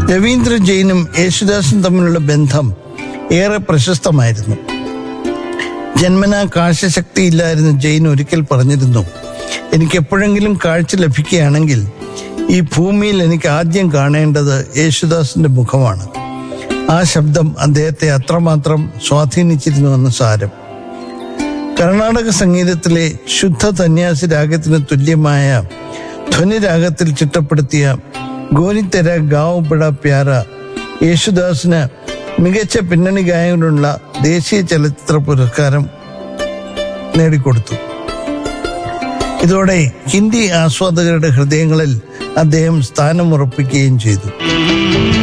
രവീന്ദ്ര ജെയിനും യേശുദാസും തമ്മിലുള്ള ബന്ധം ഏറെ പ്രശസ്തമായിരുന്നു ജന്മനാ കാഴ്ചശക്തി ഇല്ലായിരുന്ന ജെയിൻ ഒരിക്കൽ പറഞ്ഞിരുന്നു എനിക്ക് എപ്പോഴെങ്കിലും കാഴ്ച ലഭിക്കുകയാണെങ്കിൽ ഈ ഭൂമിയിൽ എനിക്ക് ആദ്യം കാണേണ്ടത് യേശുദാസിന്റെ മുഖമാണ് ആ ശബ്ദം അദ്ദേഹത്തെ അത്രമാത്രം സ്വാധീനിച്ചിരുന്നുവെന്ന് സാരം കർണാടക സംഗീതത്തിലെ ശുദ്ധ സന്യാസി രാഗത്തിന് തുല്യമായ ധ്വനിരാഗത്തിൽ ചിട്ടപ്പെടുത്തിയ ഗോനിതെര ഗാവ് ബഡ പ്യാര യേശുദാസിന് മികച്ച പിന്നണി ഗായകനുള്ള ദേശീയ ചലച്ചിത്ര പുരസ്കാരം നേടിക്കൊടുത്തു ഇതോടെ ഹിന്ദി ആസ്വാദകരുടെ ഹൃദയങ്ങളിൽ അദ്ദേഹം സ്ഥാനമുറപ്പിക്കുകയും ചെയ്തു